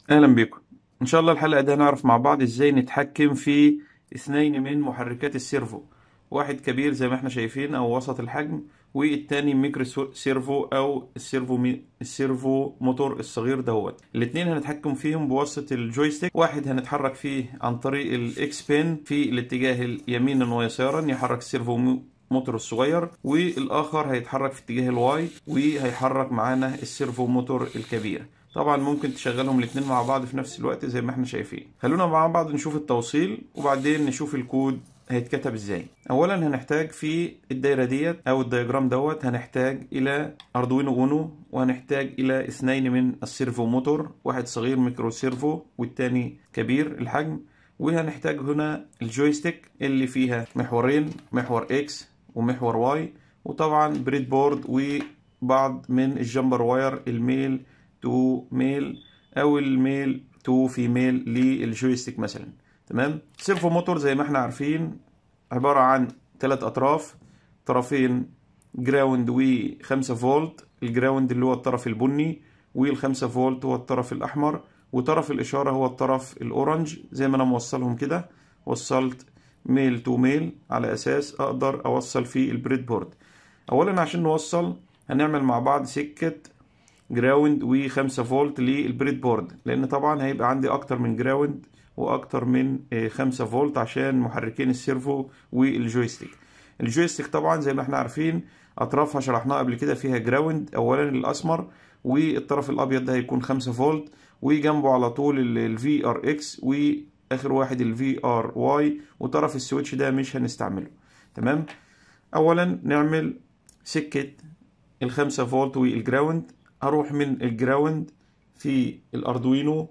اهلا بكم ان شاء الله الحلقه دي هنعرف مع بعض ازاي نتحكم في اثنين من محركات السيرفو واحد كبير زي ما احنا شايفين او وسط الحجم والتاني ميكرو سو- سيرفو او السيرفو مي... السيرفو موتور الصغير دوت الاتنين هنتحكم فيهم بواسطه الجويستيك واحد هنتحرك فيه عن طريق الاكس بين في الاتجاه يمينا ويسارا يحرك السيرفو مو- موتور الصغير والاخر هيتحرك في اتجاه الواي وهيحرك معانا السيرفو موتور الكبير طبعا ممكن تشغلهم الاثنين مع بعض في نفس الوقت زي ما احنا شايفين خلونا مع بعض نشوف التوصيل وبعدين نشوف الكود هيتكتب ازاي اولا هنحتاج في الدايره ديت او الدياجرام دوت هنحتاج الى اردوينو اونو وهنحتاج الى اثنين من السيرفو موتور واحد صغير ميكرو سيرفو والتاني كبير الحجم وهنحتاج هنا الجويستيك اللي فيها محورين محور اكس ومحور واي وطبعا بريد بورد وبعض من الجمبر واير الميل تو ميل او الميل تو فيميل للجويستيك مثلا تمام سيرفو موتور زي ما احنا عارفين عبارة عن ثلاث اطراف طرفين جراوند و5 فولت الجراوند اللي هو الطرف البني وال5 فولت هو الطرف الاحمر وطرف الاشاره هو الطرف الاورنج زي ما انا موصلهم كده وصلت ميل تو ميل على اساس اقدر اوصل في البريد بورد اولا عشان نوصل هنعمل مع بعض سكه جراوند و5 فولت للبريد بورد لان طبعا هيبقى عندي اكتر من جراوند واكتر من 5 فولت عشان محركين السيرفو والجويستيك الجويستيك طبعا زي ما احنا عارفين اطرافها شرحناها قبل كده فيها جراوند اولا الاسمر والطرف الابيض ده هيكون 5 فولت وجنبه على طول الفي ار اكس واخر واحد الفي ار واي وطرف السويتش ده مش هنستعمله تمام اولا نعمل سكه الخمسة فولت والجراوند هروح من الجراوند في الاردوينو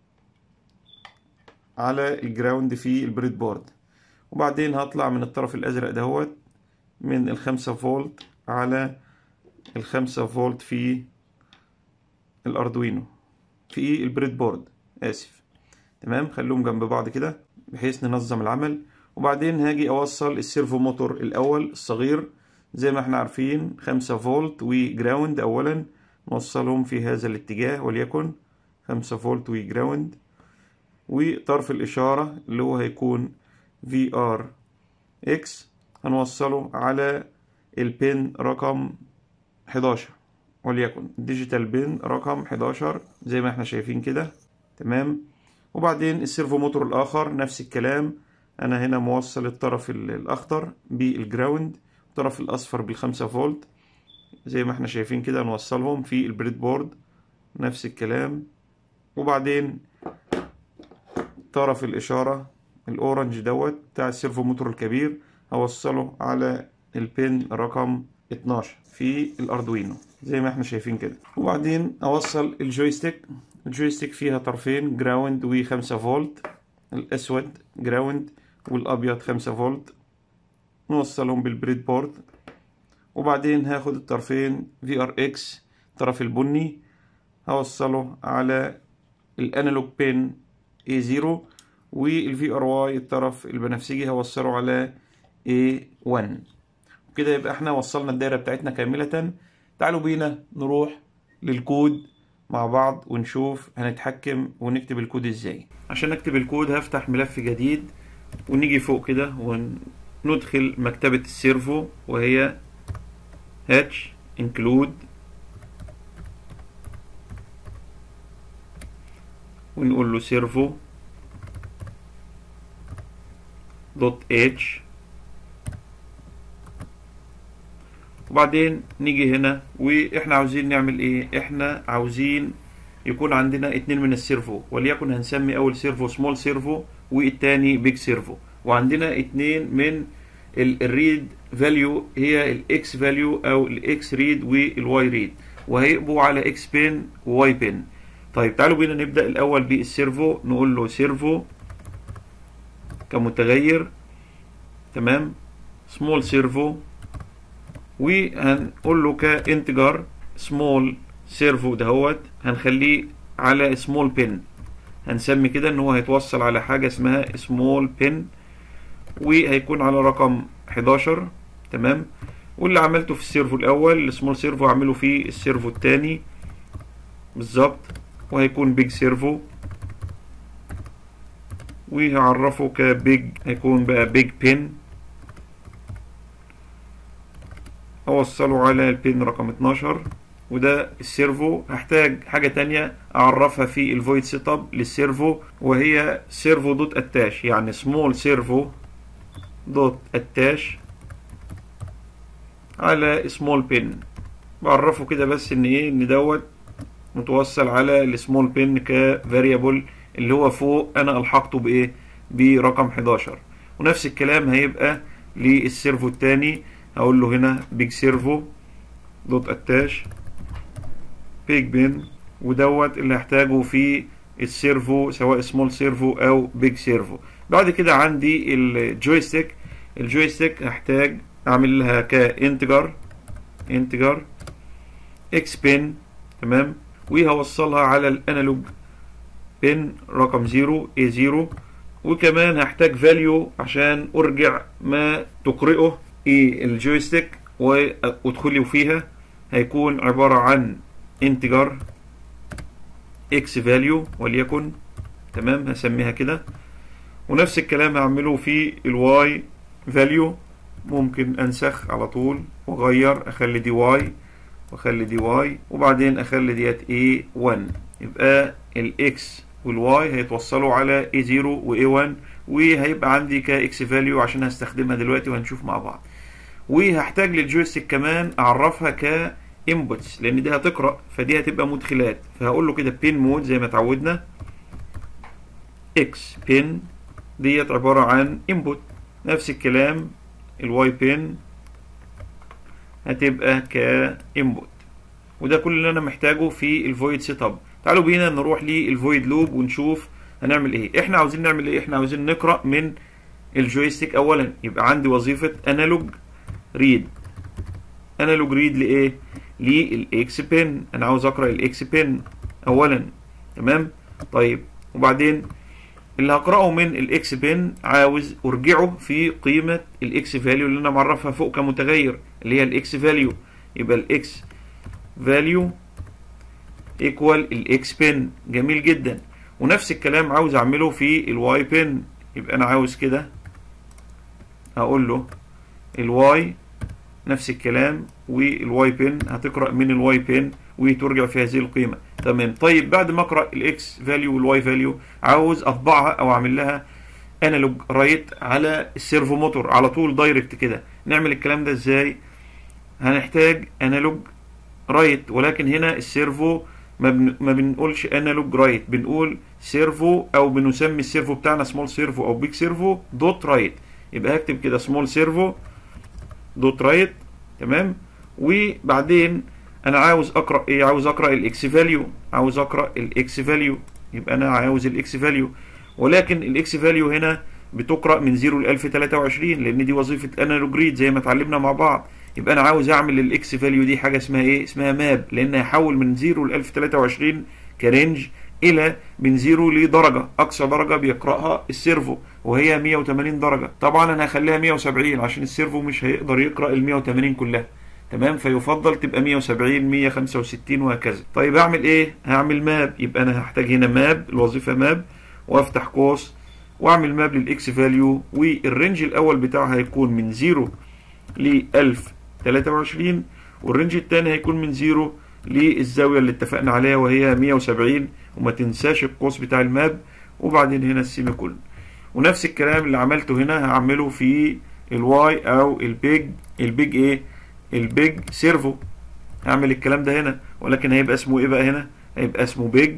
على الجراوند في البريد بورد وبعدين هطلع من الطرف الازرق دهوت من الخمسة فولت على الخمسة فولت في الاردوينو في البريد بورد اسف تمام خلوهم جنب بعض كده بحيث ننظم العمل وبعدين هاجي اوصل السيرفو موتور الاول الصغير زي ما احنا عارفين خمسة فولت وجراوند اولا نوصلهم في هذا الاتجاه وليكن خمسة فولت وجراوند وطرف الاشارة اللي هو هيكون في ار اكس هنوصله على البين رقم 11 وليكن ديجيتال بين رقم 11 زي ما احنا شايفين كده تمام وبعدين السيرفو موتور الاخر نفس الكلام انا هنا موصل الطرف الاخضر بالجراوند الطرف الاصفر بالخمسة فولت زي ما احنا شايفين كده نوصلهم في البريد بورد نفس الكلام وبعدين طرف الاشارة الاورنج دوت بتاع السيرفو موتور الكبير هوصله على البين رقم 12 في الاردوينو زي ما احنا شايفين كده وبعدين اوصل الجويستيك الجويستيك فيها طرفين جراوند و5 فولت الاسود جراوند والابيض 5 فولت نوصلهم بالبريد بورد وبعدين هاخد الطرفين في ار اكس الطرف البني هوصله على الانالوج بين اي 0 والفي ار واي الطرف البنفسجي هوصله على اي 1 وكده يبقى احنا وصلنا الدايره بتاعتنا كامله تعالوا بينا نروح للكود مع بعض ونشوف هنتحكم ونكتب الكود ازاي عشان نكتب الكود هفتح ملف جديد ونيجي فوق كده وندخل مكتبة السيرفو وهي هاتش انكلود ونقول له سيرفو دوت اتش وبعدين نيجي هنا واحنا عاوزين نعمل ايه احنا عاوزين يكون عندنا اتنين من السيرفو وليكن هنسمي اول سيرفو سمول سيرفو والتاني بيج سيرفو وعندنا اتنين من الريد فاليو هي الاكس فاليو او الاكس ريد والواي ريد وهيبقوا على اكس بين وواي بين طيب تعالوا بينا نبدا الاول بالسيرفو نقول له سيرفو كمتغير تمام سمول سيرفو وهنقول له كانتجر سمول سيرفو دهوت هنخليه على سمول بين هنسمي كده ان هو هيتوصل على حاجه اسمها سمول بين وهيكون على رقم 11 تمام واللي عملته في السيرفو الاول السمول سيرفو هعمله في السيرفو الثاني بالظبط وهيكون بيج سيرفو وهعرفه كبيج هيكون بقى بيج بين اوصله على البين رقم 12 وده السيرفو هحتاج حاجة تانية اعرفها في الفويد سيت اب للسيرفو وهي سيرفو دوت اتاش يعني سمول سيرفو دوت اتاش على سمول بين بعرفه كده بس ان ايه ان دوت متوصل على السمول بين كفاريبل اللي هو فوق انا الحقته بايه برقم 11 ونفس الكلام هيبقى للسيرفو التاني هقول له هنا بيج سيرفو دوت اتاش بيج بين ودوت اللي هحتاجه في السيرفو سواء سمول سيرفو او بيج سيرفو بعد كده عندي الجويستيك الجويستيك هحتاج اعمل لها كانتجر انتجر اكس بين تمام وهوصلها على الانالوج بين رقم 0 a 0 وكمان هحتاج فاليو عشان ارجع ما تقرئه ايه الجويستيك وادخلي فيها هيكون عبارة عن انتجر اكس فاليو وليكن تمام هسميها كده ونفس الكلام هعمله في الواي فاليو ممكن انسخ على طول واغير اخلي دي واي واخلي دي واي وبعدين اخلي ديت اي 1 يبقى الاكس والواي هيتوصلوا على اي 0 واي 1 وهيبقى عندي كاكس فاليو عشان هستخدمها دلوقتي وهنشوف مع بعض وهحتاج للجويستيك كمان اعرفها ك inputs لان دي هتقرا فدي هتبقى مدخلات فهقول له كده pin mode زي ما اتعودنا x pin ديت عبارة عن input نفس الكلام الواي بين هتبقى كانبوت وده كل اللي انا محتاجه في الفويد سيت اب تعالوا بينا نروح للفويد لوب ونشوف هنعمل ايه احنا عاوزين نعمل ايه احنا عاوزين نقرا من الجويستيك اولا يبقى عندي وظيفه انالوج ريد انالوج ريد لايه للاكس بين انا عاوز اقرا الاكس بين اولا تمام طيب وبعدين اللي هقراه من الاكس بين عاوز ارجعه في قيمه الاكس فاليو اللي انا معرفها فوق كمتغير اللي هي الاكس فاليو يبقى الاكس فاليو ايكوال الاكس بين جميل جدا ونفس الكلام عاوز اعمله في الواي بين يبقى انا عاوز كده هقول له الواي نفس الكلام والواي بين هتقرا من الواي بين وترجع في هذه القيمه تمام طيب بعد ما اقرا الاكس فاليو والواي فاليو عاوز اطبعها او اعمل لها انالوج رايت على السيرفو موتور على طول دايركت كده نعمل الكلام ده ازاي هنحتاج انالوج رايت ولكن هنا السيرفو ما, بن... ما بنقولش انالوج رايت بنقول سيرفو او بنسمي السيرفو بتاعنا سمول سيرفو او بيج سيرفو دوت رايت يبقى هكتب كده سمول سيرفو دوت رايت تمام وبعدين انا عاوز اقرا ايه عاوز اقرا الاكس فاليو عاوز اقرا الاكس فاليو يبقى انا عاوز الاكس فاليو ولكن الاكس فاليو هنا بتقرا من 0 ل 1023 لان دي وظيفه انالوج ريد زي ما اتعلمنا مع بعض يبقى انا عاوز اعمل الاكس فاليو دي حاجه اسمها ايه اسمها ماب لان هيحول من 0 ل 1023 كرينج الى من 0 لدرجه اقصى درجه بيقراها السيرفو وهي 180 درجه طبعا انا هخليها 170 عشان السيرفو مش هيقدر يقرا ال 180 كلها تمام فيفضل تبقى 170 165 وهكذا طيب اعمل ايه هعمل ماب يبقى انا هحتاج هنا ماب الوظيفه ماب وافتح قوس واعمل ماب للاكس فاليو والرينج الاول بتاعها هيكون من 0 ل 1023 والرينج الثاني هيكون من 0 للزاويه اللي اتفقنا عليها وهي 170 وما تنساش القوس بتاع الماب وبعدين هنا السيمي كولن ونفس الكلام اللي عملته هنا هعمله في الواي او البيج البيج ايه البيج سيرفو هعمل الكلام ده هنا ولكن هيبقى اسمه ايه بقى هنا هيبقى اسمه بيج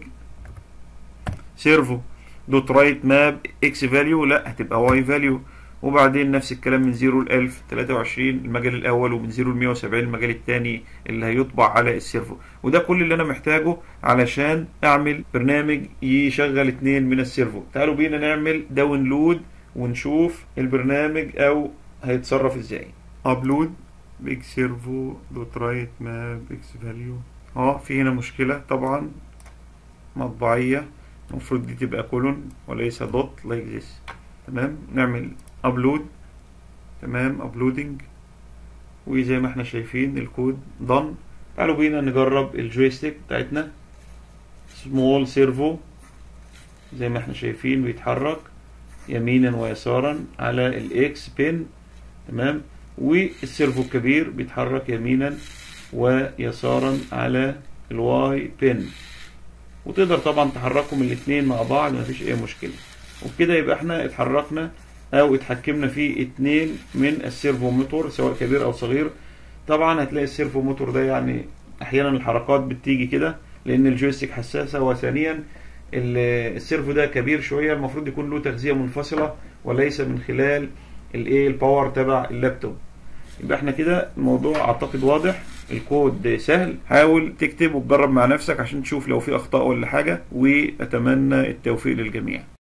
سيرفو دوت رايت ماب اكس فاليو لا هتبقى واي فاليو وبعدين نفس الكلام من 0 ل 1023 المجال الاول ومن 0 ل 170 المجال الثاني اللي هيطبع على السيرفو وده كل اللي انا محتاجه علشان اعمل برنامج يشغل اتنين من السيرفو تعالوا بينا نعمل داونلود ونشوف البرنامج او هيتصرف ازاي ابلود بيج سيرفو دوت رايت ماب اكس فاليو اه في هنا مشكله طبعا مطبعيه المفروض دي تبقى كولون وليس دوت لايك ذس تمام نعمل ابلود تمام ابلودنج وزي ما احنا شايفين الكود done تعالوا بينا نجرب الجويستيك بتاعتنا سمول سيرفو زي ما احنا شايفين بيتحرك يمينا ويسارا على الاكس بين تمام والسيرفو الكبير بيتحرك يمينا ويسارا على الواي بين وتقدر طبعا تحركهم الاثنين مع بعض مفيش اي مشكله وبكده يبقى احنا اتحركنا او اتحكمنا في اتنين من السيرفو موتور سواء كبير او صغير طبعا هتلاقي السيرفو موتور ده يعني احيانا الحركات بتيجي كده لان الجويستيك حساسه وثانيا السيرفو ده كبير شويه المفروض يكون له تغذيه منفصله وليس من خلال الايه الباور تبع اللابتوب يبقى احنا كده الموضوع اعتقد واضح الكود سهل حاول تكتب وتجرب مع نفسك عشان تشوف لو في اخطاء ولا حاجه واتمنى التوفيق للجميع